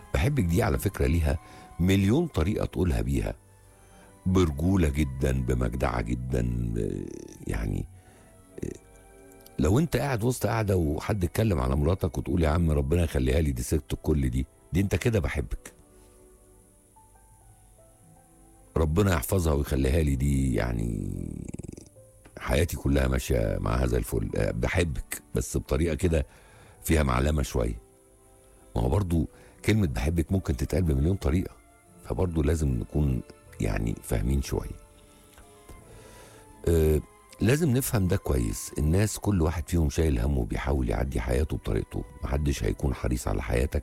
بحبك دي على فكرة ليها مليون طريقة تقولها بيها برجولة جدا بمجدعة جدا ب- يعني لو انت قاعد وسط قاعدة وحد اتكلم على مراتك وتقول يا عم ربنا يخليها لي دي ست الكل دي دي انت كده بحبك ربنا يحفظها ويخليها لي دي يعني حياتي كلها ماشية معاها زي الفل أه، بحبك بس بطريقة كده فيها معلمة شوية ما هو برضو كلمة بحبك ممكن تتقال بمليون طريقة فبرضو لازم نكون يعني فاهمين شوية أه لازم نفهم ده كويس الناس كل واحد فيهم شايل همه وبيحاول يعدي حياته بطريقته محدش هيكون حريص على حياتك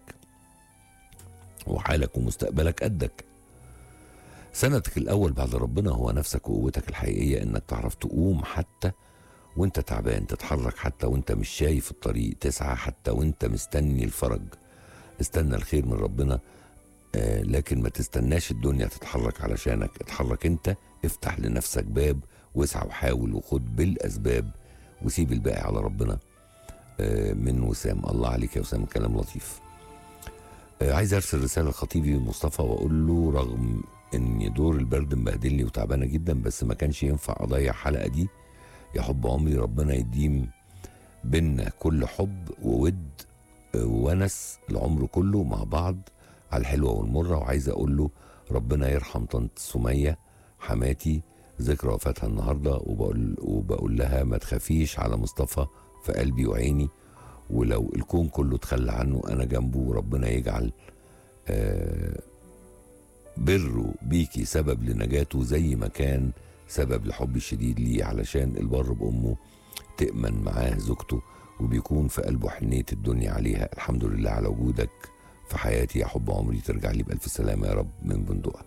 وحالك ومستقبلك قدك سندك الأول بعد ربنا هو نفسك وقوتك الحقيقية إنك تعرف تقوم حتى وانت تعبان تتحرك حتى وانت مش شايف الطريق تسعى حتى وانت مستني الفرج استنى الخير من ربنا آه لكن ما تستناش الدنيا تتحرك علشانك اتحرك انت افتح لنفسك باب واسعى وحاول وخد بالاسباب وسيب الباقي على ربنا آه من وسام الله عليك يا وسام كلام لطيف آه عايز ارسل رساله لخطيبي مصطفى واقول له رغم ان دور البرد مبهدلني وتعبانه جدا بس ما كانش ينفع اضيع الحلقه دي يا حب عمري ربنا يديم بينا كل حب وود آه، وونس العمر كله مع بعض على الحلوه والمره وعايز اقول له ربنا يرحم طنط سميه حماتي ذكرى وفاتها النهارده وبقول وبقول لها ما تخافيش على مصطفى في قلبي وعيني ولو الكون كله تخلى عنه انا جنبه وربنا يجعل آه بره بيكي سبب لنجاته زي ما كان سبب لحبي الشديد ليه علشان البر بأمه تأمن معاه زوجته وبيكون في قلبه حنية الدنيا عليها الحمد لله على وجودك في حياتي يا حب عمري ترجع لي بألف سلامة يا رب من بندقة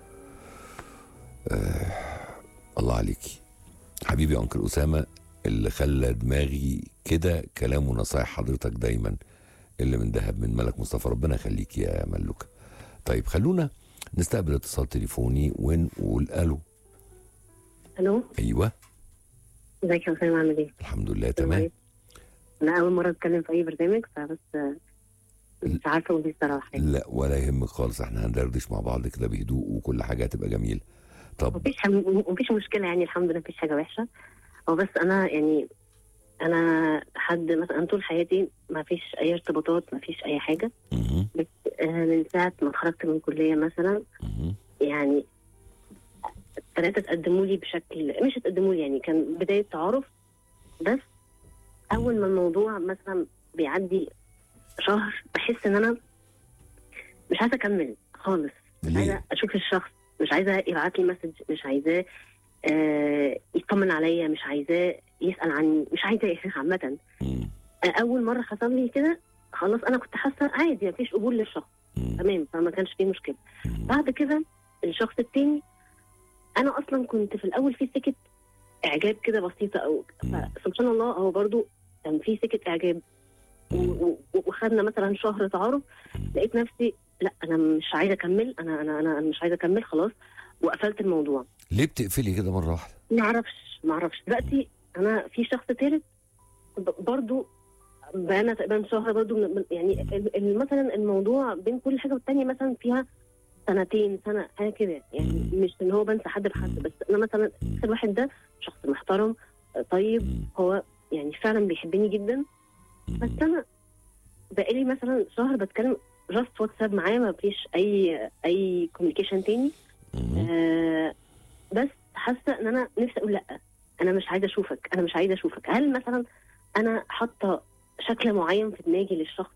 آه الله عليكي حبيبي أنكل أسامة اللي خلى دماغي كده كلام ونصايح حضرتك دايما اللي من ذهب من ملك مصطفى ربنا يخليك يا ملوكة طيب خلونا نستقبل اتصال تليفوني ونقول الو الو ايوه ازيك يا اسامه عامل ايه؟ الحمد لله تمام انا اول مره اتكلم في اي برنامج فبس آه، مش عارفه اقول ايه الصراحه يعني. لا ولا يهمك خالص احنا هندردش مع بعض كده بهدوء وكل حاجه هتبقى جميله طب مفيش حم... مفيش مشكله يعني الحمد لله مفيش حاجه وحشه هو بس انا يعني انا حد مثلا طول حياتي ما فيش اي ارتباطات ما فيش اي حاجه مهم. آه، من ساعه ما اتخرجت من الكليه مثلا مهم. يعني ثلاثه تقدموا لي بشكل مش تقدموا لي يعني كان بدايه تعارف بس اول ما الموضوع مثلا بيعدي شهر بحس ان انا مش عايزه اكمل خالص مش ليه؟ عايزه اشوف الشخص مش عايزه يبعت لي مسج مش عايزاه آه يطمن عليا مش عايزاه يسال عني مش عايزه عامه مم. آه اول مره حصل لي كده خلاص انا كنت حاسه عادي مفيش قبول للشخص مم. تمام فما كانش فيه مشكله مم. بعد كده الشخص التاني انا اصلا كنت في الاول في سكه اعجاب كده بسيطه او مم. سبحان الله هو برضو كان في سكه اعجاب و- و- وخدنا مثلا شهر تعارف لقيت نفسي لا انا مش عايزه اكمل انا انا انا مش عايزه اكمل خلاص وقفلت الموضوع ليه بتقفلي كده مره واحده؟ ما اعرفش ما اعرفش دلوقتي انا في شخص ثالث ب- برضو بقالنا تقريبا شهر برضو من من- يعني ال- ال- مثلا الموضوع بين كل حاجه والتانيه مثلا فيها سنتين سنه حاجه كده يعني مش ان هو بنسى حد بحد بس انا مثلا الواحد ده شخص محترم طيب مم. هو يعني فعلا بيحبني جدا بس مم. انا بقالي مثلا شهر بتكلم جاست واتساب معاه ما فيش اي اي كوميونيكيشن تاني مم. آه بس حاسه ان انا نفسي اقول لا انا مش عايزه اشوفك انا مش عايزه اشوفك هل مثلا انا حاطه شكل معين في دماغي للشخص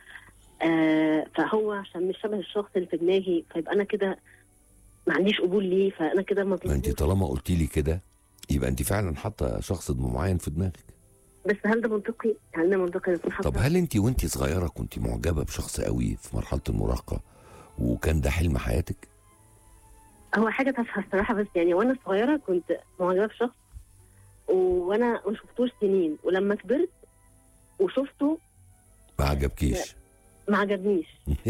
آه فهو عشان مش شبه الشخص اللي في دماغي فيبقى انا كده ما عنديش قبول ليه فانا كده ما ما انت طالما قلتي لي كده يبقى انت فعلا حاطه شخص معين في دماغك بس هل ده منطقي؟ هل ده منطقي إن أكون حاطة- طب هل انت وانت صغيره كنت معجبه بشخص قوي في مرحله المراهقه وكان ده حلم حياتك؟ هو حاجه تافهه الصراحه بس يعني وانا صغيره كنت معجبه بشخص وانا ما شفتوش سنين ولما كبرت وشفته ما عجبكيش ما عجبنيش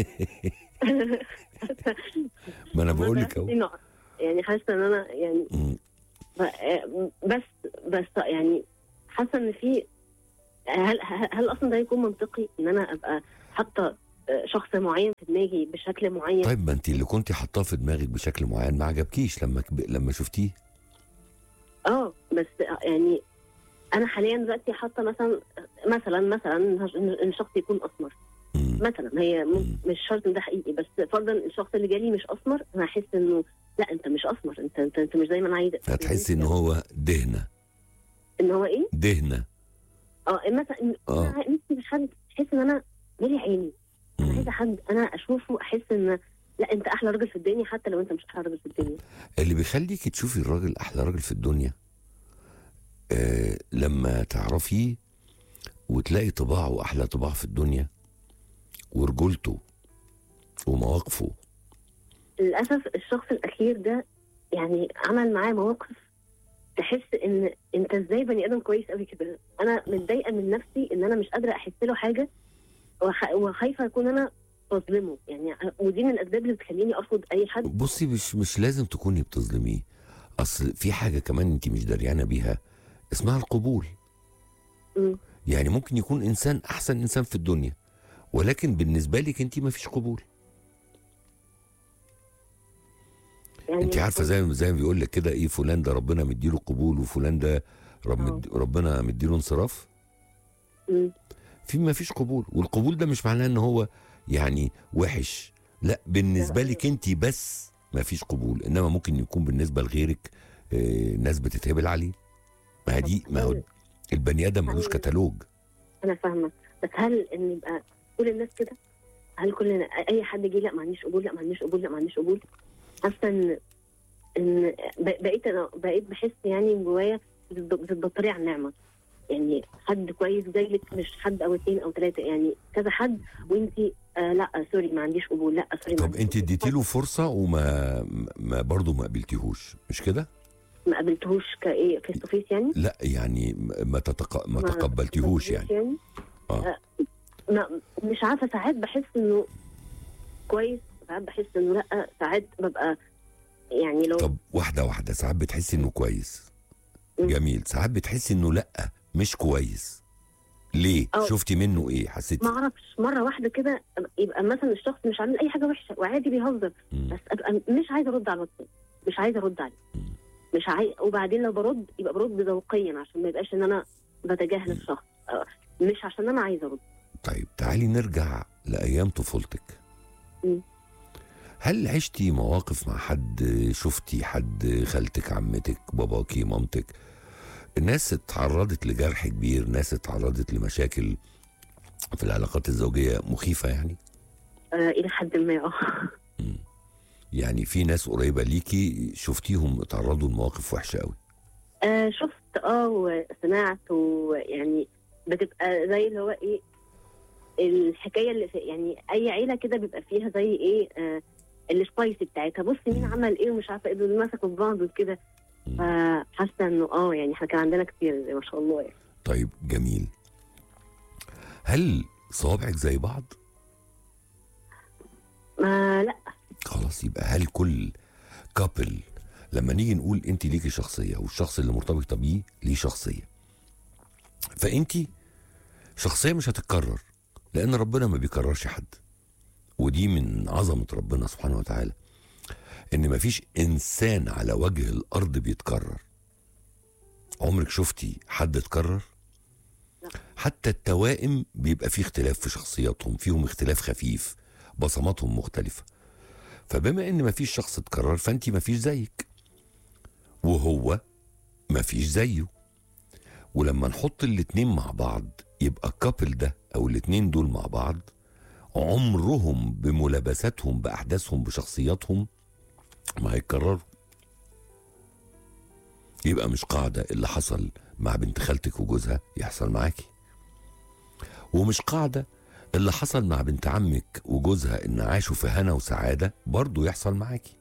ما انا بقول لك اهو اهو يعني حاسه ان انا يعني مم. ب- بس بس يعني حاسه ان في هل هل اصلا ده يكون منطقي ان انا ابقى حاطه آه، شخص معين في دماغي بشكل معين طيب ما انت اللي كنت حاطاه في دماغك بشكل معين ما عجبكيش لما كب... لما شفتيه اه بس يعني انا حاليا دلوقتي حاطه مثلا مثلا مثلا ان إن الشخص يكون اسمر مم. مثلا هي م- مم. مش شرط إن ده حقيقي بس فرضا الشخص اللي جالي مش اسمر انا هحس انه لا انت مش اسمر انت انت, انت مش زي ما انا عايزه هتحسي ان هو دهنه ان هو ايه؟ دهنه اه مثلا اه انا نفسي مش حد تحس ان انا مالي عيني انا مم. عايزه حد انا اشوفه احس ان لا انت احلى راجل في الدنيا حتى لو انت مش احلى راجل في الدنيا اللي بيخليك تشوفي الراجل احلى راجل في الدنيا آه لما تعرفيه وتلاقي طباعه احلى طباع في الدنيا ورجولته ومواقفه للاسف الشخص الاخير ده يعني عمل معايا مواقف تحس ان انت ازاي بني ادم كويس قوي كده انا متضايقه من نفسي ان انا مش قادره احس له حاجه وخ- وخايفه اكون انا بظلمه يعني ودي من الاسباب اللي بتخليني ارفض اي حد بصي مش مش لازم تكوني بتظلميه اصل في حاجه كمان انت مش دريانه بيها اسمها القبول مم. يعني ممكن يكون انسان احسن انسان في الدنيا ولكن بالنسبه لك انت ما فيش قبول يعني انت عارفه زي زي ما بيقول لك كده ايه فلان ده ربنا مديله قبول وفلان ده رب اه. مد- ربنا مديله انصراف مم. في ما فيش قبول والقبول ده مش معناه ان هو يعني وحش لا بالنسبه لا. لك انت بس ما فيش قبول انما ممكن يكون بالنسبه لغيرك آه، ناس بتتهبل عليه ما هي دي ما هو هل- البني ادم ملوش هل- كتالوج انا فاهمه بس هل ان يبقى كل الناس كده هل كلنا اي حد جه لا ما عنديش قبول لا ما عنديش قبول لا ما عنديش قبول حاسه ان ان ب- بقيت انا بقيت بحس يعني من جوايا بتب- بتبطري على النعمه يعني حد كويس جاي لك مش حد او اثنين او ثلاثه يعني كذا حد وانت آه لا سوري ما عنديش قبول لا سوري ما طب عنديش انت قبول. اديتي له فرصه وما ما برضه ما قبلتيهوش مش كده ما قابلتهوش كايه فيس تو فيس يعني لا يعني ما تتق... ما تقبلتيهوش يعني يعني اه آه، ما مش عارفه ساعات بحس انه كويس ساعات بحس انه لا ساعات ببقى يعني لو طب واحده واحده ساعات بتحسي انه كويس مم. جميل ساعات بتحسي انه لا مش كويس ليه أو- شفتي منه ايه حسيتي ما اعرفش مره واحده كده يبقى مثلا الشخص مش عامل اي حاجه وحشه وعادي بيهزر مم. بس ابقى مش عايزه ارد على الواتساب مش عايزه ارد عليه مم. مش عايز وبعدين لو برد يبقى برد ذوقيا عشان ما يبقاش ان انا بتجاهل الشخص آه، مش عشان انا عايزه ارد طيب تعالي نرجع لايام طفولتك مم. هل عشتي مواقف مع حد شفتي حد خالتك عمتك باباكي مامتك ناس اتعرضت لجرح كبير ناس اتعرضت لمشاكل في العلاقات الزوجية مخيفة يعني آه الى حد ما اه مم. يعني في ناس قريبة ليكي شفتيهم اتعرضوا لمواقف وحشة قوي آه شفت اه وسمعت ويعني بتبقى زي اللي هو ايه الحكايه اللي في يعني اي عيله كده بيبقى فيها زي ايه آه السبايسي بتاعتها بص مين عمل ايه ومش عارفه ايه دول مسكوا في بعض وكده مم. فحاسه انه اه يعني احنا كان عندنا كتير ما شاء الله يعني طيب جميل هل صوابعك زي بعض ما لا خلاص يبقى هل كل كابل لما نيجي نقول انت ليكي شخصيه والشخص اللي مرتبطه بيه ليه شخصيه فانت شخصيه مش هتتكرر لان ربنا ما بيكررش حد ودي من عظمه ربنا سبحانه وتعالى ان مفيش انسان على وجه الارض بيتكرر عمرك شفتي حد اتكرر لا. حتى التوائم بيبقى فيه اختلاف في شخصياتهم فيهم اختلاف خفيف بصماتهم مختلفه فبما ان مفيش شخص اتكرر فانت مفيش زيك وهو مفيش زيه ولما نحط الاتنين مع بعض يبقى الكابل ده او الاتنين دول مع بعض عمرهم بملابساتهم باحداثهم بشخصياتهم ما هيتكرروا يبقى مش قاعدة اللي حصل مع بنت خالتك وجوزها يحصل معاكي ومش قاعدة اللي حصل مع بنت عمك وجوزها ان عاشوا في هنا وسعادة برضو يحصل معاكي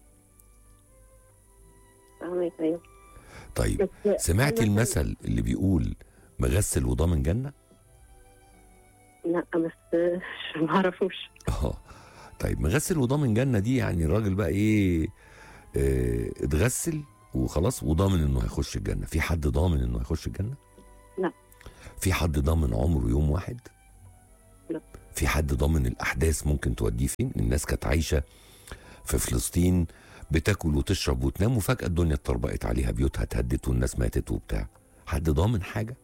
فاهمك ايوه طيب بس سمعتي أنا المثل اللي بيقول مغسل وضامن جنة لا بس ما اعرفوش اه طيب مغسل وضامن جنة دي يعني الراجل بقى ايه اه اتغسل وخلاص وضامن انه هيخش الجنة في حد ضامن انه هيخش الجنة لا. في حد ضامن عمره يوم واحد لا. في حد ضامن الاحداث ممكن توديه فين الناس كانت عايشه في فلسطين بتاكل وتشرب وتنام وفجاه الدنيا اتطربقت عليها بيوتها اتهدت والناس ماتت وبتاع حد ضامن حاجه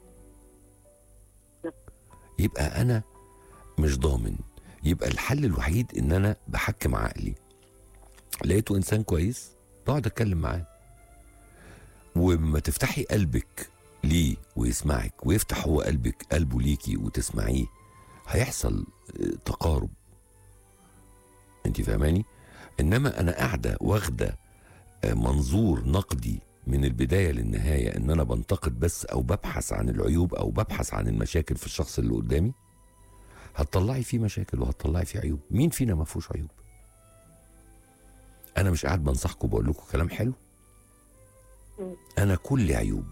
لا. يبقى انا مش ضامن يبقى الحل الوحيد ان انا بحكم عقلي لقيته انسان كويس بقعد اتكلم معاه وما تفتحي قلبك ليه ويسمعك ويفتح هو قلبك قلبه ليكي وتسمعيه هيحصل آه، تقارب انت فاهماني انما انا قاعده واخده آه، منظور نقدي من البدايه للنهايه ان انا بنتقد بس او ببحث عن العيوب او ببحث عن المشاكل في الشخص اللي قدامي هتطلعي فيه مشاكل وهتطلعي فيه عيوب مين فينا ما فيهوش عيوب انا مش قاعد بنصحكم بقول لكم كلام حلو مم. انا كل عيوب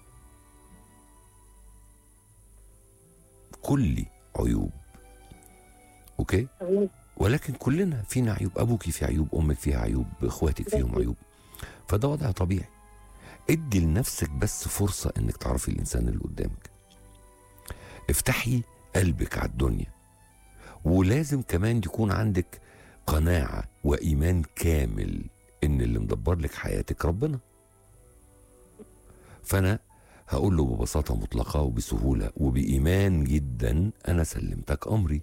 كل عيوب اوكي تمام ولكن كلنا فينا عيوب ابوكي فيه عيوب امك فيها عيوب اخواتك فيهم بالظبط. عيوب فده وضع طبيعي ادي لنفسك بس فرصه انك تعرفي الانسان اللي قدامك افتحي قلبك على الدنيا ولازم كمان يكون عندك قناعه وايمان كامل ان اللي مدبر لك حياتك ربنا فانا هقول له ببساطه مطلقه وبسهوله وبايمان جدا انا سلمتك امري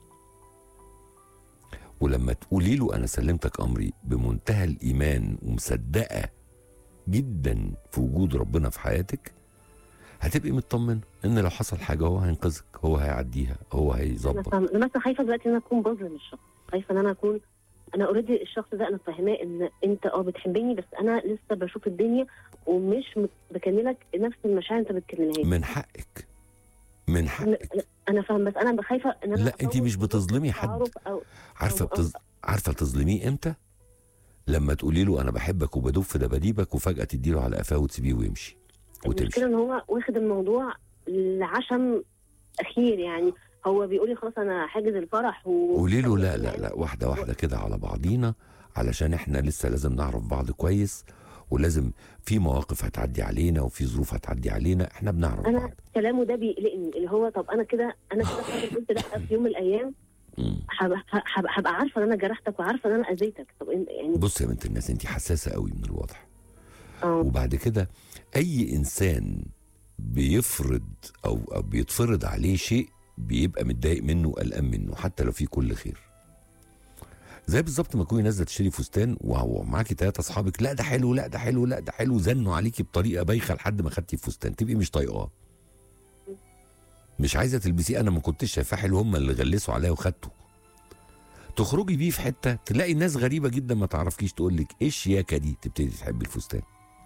ولما تقولي له انا سلمتك امري بمنتهى الايمان ومصدقه جدا في وجود ربنا في حياتك هتبقي مطمنه ان لو حصل حاجه هو هينقذك هو هيعديها هو انا هيظبط فاهمه انا بس خايفه دلوقتي ان انا اكون بظلم الشخص خايفه ان انا اكون انا اوريدي الشخص ده انا فاهماه ان انت اه بتحبني بس انا لسه بشوف الدنيا ومش مت- بكلمك نفس المشاعر انت بتكلمها لي من حقك من حقك انا فاهم بس انا خايفه ان انا لا، انت مش أطور بتظلمي حد. تعارف أو عارفه أو- بتز... عارفه تظلميه امتى لما تقولي له انا بحبك وبدوب في دباديبك وفجاه تدي له على قفاه وتسيبيه ويمشي وتمشي المشكله ان هو واخد الموضوع لعشم اخير يعني هو بيقول لي خلاص انا حاجز الفرح و قولي له لا لا لا واحده واحده كده على بعضينا علشان احنا لسه لازم نعرف بعض كويس ولازم في مواقف هتعدي علينا وفي ظروف هتعدي علينا احنا بنعرف انا بعض كلامه ده بيقلقني اللي هو طب انا كده انا كده خاطر قلت لا في يوم من الايام مم. هبقى هبقى- هبقى عارفه ان انا جرحتك وعارفه ان انا اذيتك طب انت يعني بص يا بنت الناس انت حساسه قوي من الواضح اه وبعد كده اي انسان بيفرض او, أو بيتفرض عليه شيء بيبقى متضايق منه وقلقان منه حتى لو فيه كل خير زي بالظبط ما تكوني نازله تشتري فستان ومعاكي ثلاثه اصحابك لا ده حلو لا ده حلو لا ده حلو زنوا عليكي بطريقه بايخه لحد ما خدتي الفستان تبقي مش طايقاه مش عايزه تلبسيه انا ما كنتش شايفاه حلو هم اللي غلسوا عليا وخدته تخرجي بيه في حته تلاقي ناس غريبه جدا ما تعرفكيش تقول لك ايه الشياكه دي تبتدي تحبي الفستان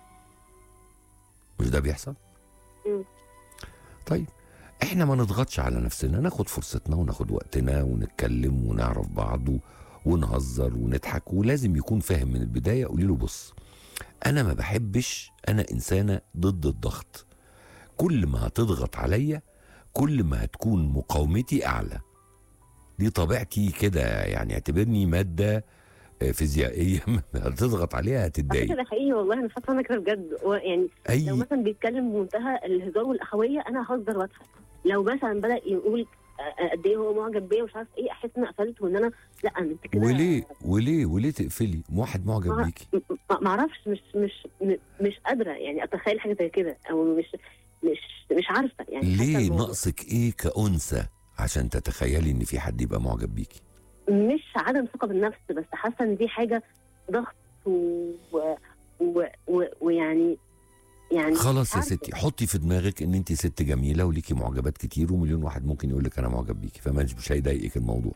مش ده بيحصل مم. طيب احنا ما نضغطش على نفسنا ناخد فرصتنا وناخد وقتنا ونتكلم ونعرف بعض و- ونهزر ونضحك ولازم يكون فاهم من البدايه قولي له بص انا ما بحبش انا انسانه ضد الضغط كل ما هتضغط عليا كل ما هتكون مقاومتي اعلى دي طبيعتي كده يعني اعتبرني ماده آه، فيزيائيه هتضغط عليها على هتتضايق فكره ده حقيقي والله انا فاكره انا كده بجد هو يعني لو اي مثلا بيتكلم بمنتهى الهزار والاخويه انا هزر واضحك لو مثلا بدا يقول آه، قد ايه هو معجب بيا ومش عارف ايه احس ان قفلت وان انا لا انت كده وليه وليه وليه تقفلي واحد معجب ما- بيكي ما ما اعرفش مش مش م- مش قادره يعني اتخيل حاجه زي كده او مش مش مش عارفه يعني حاسة ليه الموضوع ناقصك ايه كأنثى عشان تتخيلي ان في حد يبقى معجب بيكي مش عدم ثقه بالنفس بس حاسه ان دي حاجه ضغط و... و... و... ويعني يعني خلاص يا عارفة. ستي حطي في دماغك ان انت ست جميله وليكي معجبات كتير ومليون واحد ممكن يقول لك انا معجب بيكي فما مش هيضايقك الموضوع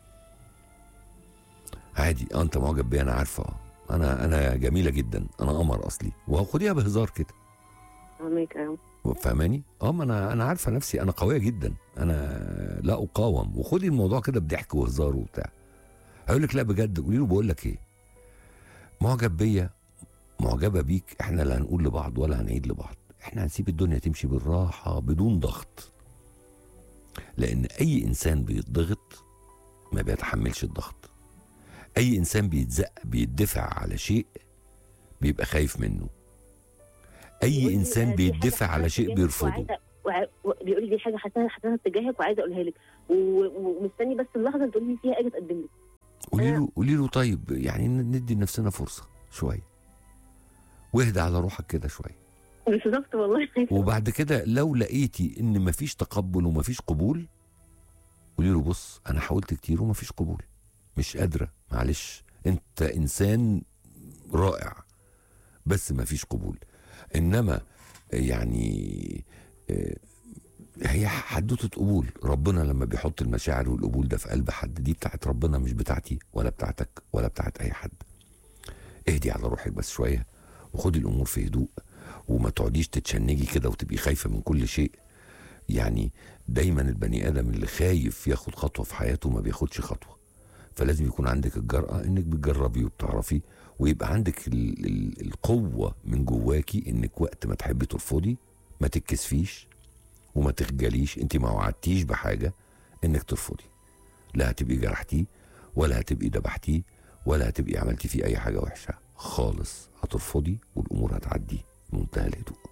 عادي اه انت معجب بيا انا عارفه اه انا انا جميله جدا انا قمر اصلي وخديها بهزار كده فاهمك ايوه فاهماني؟ اه ما انا انا عارفه نفسي انا قويه جدا انا لا اقاوم وخدي الموضوع كده بضحك وهزار وبتاع هيقول لك لا بجد قولي له بقول لك ايه معجب بيا معجبه بيك احنا لا هنقول لبعض ولا هنعيد لبعض احنا هنسيب الدنيا تمشي بالراحه بدون ضغط لان اي انسان بيتضغط ما بيتحملش الضغط اي انسان بيتزق بيدفع على شيء بيبقى خايف منه اي ودي- انسان دي حاجة بيدفع أنا على شيء بجد بيرفضه وعايزة- وع- وبيقول لي دي حاجه حاساها حاساها تجاهك وعايزه اقولها لك و- و- ومستني بس اللحظه اللي تقولي لي فيها اجي اتقدم لك قولي له قولي له طيب يعني ندي لنفسنا فرصه شويه واهدى على روحك كده شويه بالظبط والله وبعد كده لو لقيتي ان مفيش تقبل ومفيش قبول قولي له بص انا حاولت كتير ومفيش قبول مش قادره معلش انت انسان رائع بس مفيش قبول انما يعني آه، هي حدوته قبول ربنا لما بيحط المشاعر والقبول ده في قلب حد دي بتاعت ربنا مش بتاعتي ولا بتاعتك ولا بتاعت اي حد اهدي على روحك بس شويه وخدي الامور في هدوء وما تقعديش تتشنجي كده وتبقي خايفه من كل شيء يعني دايما البني ادم اللي خايف ياخد خطوه في حياته ما بياخدش خطوه فلازم يكون عندك الجرأة انك بتجربي وبتعرفي ويبقى عندك ال ال القوة من جواكي انك وقت ما تحبي ترفضي ما تتكسفيش وما تخجليش انت ما وعدتيش بحاجة انك ترفضي لا هتبقي جرحتيه ولا هتبقي دبحتيه ولا هتبقي عملتي فيه اي حاجة وحشة خالص هترفضي والامور هتعدي بمنتهى الهدوء